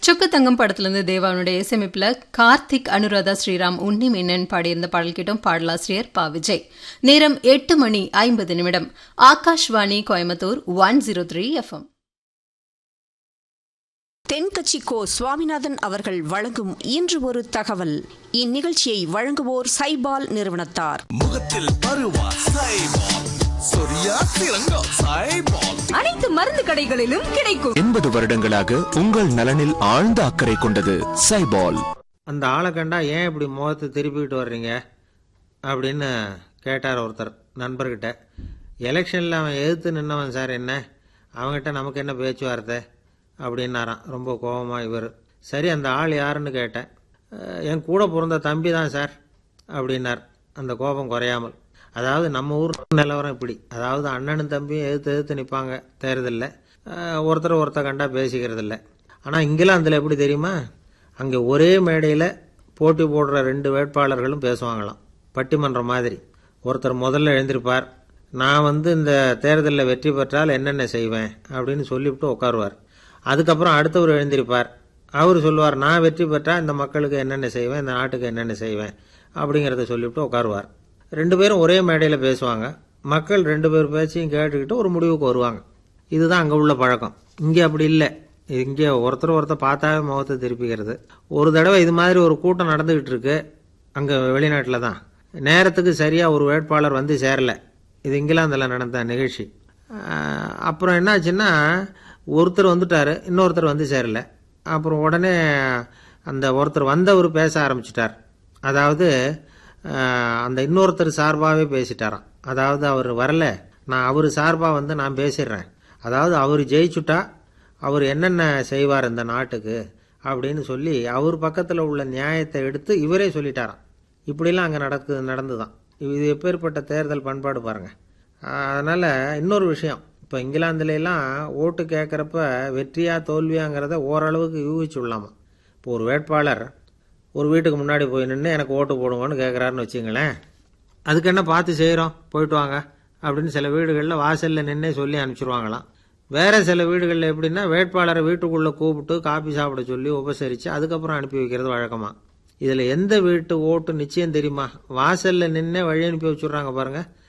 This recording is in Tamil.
சொக்கு தங்கம் படத்திலிருந்து தேவானுடைய இசையமைப்புல கார்த்திக் அனுராதா ஸ்ரீராம் உன்னி மேனன் பாடியிருந்த பாடல் கேட்டும் பாடலாசிரியர் பா விஜய் நேரம் எட்டு மணி ஐம்பது நிமிடம் Akashvani Coimbatore one zero three F M Thenkachi Ko Swaminathan அவர்கள் வழங்கும் இன்று ஒரு தகவல் இந்நிகழ்ச்சியை வழங்குவோர் சைபால் நிறுவனத்தார் முகத்தில் பருவா சைபால் சொரியா சிறங்கா சைபால் அனைத்து மருந்து கடைகளிலும் கிடைக்கும் எண்பது வருடங்களாக உங்கள் நலனில் ஆழ்ந்த அக்கறை கொண்டது சைபால் அந்த ஆளை கண்டா ஏன் இப்படி முகத்தை திருப்பிக்கிட்டு வர்றீங்க அப்படின்னு கேட்டார் ஒருத்தர் நண்பர்கிட்ட எலெக்ஷனில் அவன் எதிர்த்து நின்னவன் சார் என்ன அவங்ககிட்ட நமக்கு என்ன பேச்சுவார்த்தை அப்படின்னாராம் ரொம்ப கோபமாக இவர் சரி அந்த ஆள் யாருன்னு கேட்டேன் "அஹ், என் கூட பிறந்த தம்பி தான் சார் அப்படின்னார் அந்த கோபம் குறையாமல் அதாவது நம்ம ஊர் நிலவரம் இப்படி அதாவது அண்ணனும் தம்பியும் எதிர்த்து எதிர்த்து நிற்பாங்க தேர்தலில் ஒருத்தர் ஒருத்தர் கண்டா பேசிக்கிறது இல்லை ஆனால் இங்கிலாந்தில் எப்படி தெரியுமா அங்கே ஒரே மேடையில் போட்டி போடுற ரெண்டு வேட்பாளர்களும் பேசுவாங்களாம் பட்டிமன்றம் மாதிரி ஒருத்தர் முதல்ல எழுந்திருப்பார் நான் வந்து இந்த தேர்தலில் வெற்றி பெற்றால் என்னென்ன செய்வேன் அப்படின்னு சொல்லிவிட்டு உட்காருவார் அதுக்கப்புறம் அடுத்தவர் எழுந்திருப்பார் அவர் சொல்லுவார் நான் வெற்றி பெற்றால் இந்த மக்களுக்கு என்னென்ன செய்வேன் இந்த நாட்டுக்கு என்னென்ன செய்வேன் அப்படிங்கிறத சொல்லிவிட்டு உட்காருவார் ரெண்டு பேரும் ஒரே மேடையில் பேசுவாங்க மக்கள் ரெண்டு பேர் பேச்சையும் கேட்டுக்கிட்டு ஒரு முடிவுக்கு வருவாங்க இதுதான் அங்கே உள்ள பழக்கம் இங்கே அப்படி இல்லை இங்கே ஒருத்தர் ஒருத்தர் பார்த்தாவே முகத்தை திருப்பிக்கிறது ஒரு தடவை இது மாதிரி ஒரு கூட்டம் நடந்துகிட்டு இருக்கு அங்கே வெளிநாட்டில் தான் நேரத்துக்கு சரியாக ஒரு வேட்பாளர் வந்து சேரல இது இங்கிலாந்தில் நடந்த நிகழ்ச்சி ஆஹ் அப்புறம் என்னாச்சுன்னா ஒருத்தர் வந்துட்டார் இன்னொருத்தர் வந்து சேரல அப்புறம் உடனே அந்த ஒருத்தர் வந்தவர் பேச ஆரம்பிச்சிட்டார் அதாவது ஆஹ் அந்த இன்னொருத்தர் சார்பாகவே பேசிட்டாராம் அதாவது அவர் வரல நான் அவர் சார்பாக வந்து நான் பேசிடுறேன் அதாவது அவர் ஜெயிச்சுட்டா அவர் என்னென்ன செய்வார் இந்த நாட்டுக்கு அப்படின்னு சொல்லி அவர் பக்கத்தில் உள்ள நியாயத்தை எடுத்து இவரே சொல்லிட்டாராம் இப்படிலாம் அங்கே நடக்கு நடந்து தான் இது எப்பேற்பட்ட தேர்தல் பண்பாடு பாருங்க அதனால் இன்னொரு விஷயம் இப்போ இங்கிலாந்துல எல்லாம் ஓட்டு கேட்குறப்ப வெற்றியா தோல்வியாங்கிறத ஓரளவுக்கு யூகிச்சு விடலாமா இப்போ ஒரு வேட்பாளர் ஒரு வீட்டுக்கு முன்னாடி போய் நின்று எனக்கு ஓட்டு போடுங்கன்னு கேட்குறாருன்னு வச்சுங்களேன் அதுக்கு என்ன பார்த்து செய்கிறோம் போயிட்டு வாங்க அப்படின்னு சில வீடுகளில் வாசலில் நின்னே சொல்லி அனுப்பிச்சிருவாங்களாம் வேற சில வீடுகளில் எப்படின்னா வேட்பாளரை வீட்டுக்குள்ளே கூப்பிட்டு காபி சாப்பிட சொல்லி உபசரித்து அதுக்கப்புறம் அனுப்பி வைக்கிறது வழக்கமா இதில் எந்த வீட்டு ஓட்டு நிச்சயம் தெரியுமா வாசலில் நின்னே வழி அனுப்பி வச்சுட்றாங்க பாருங்க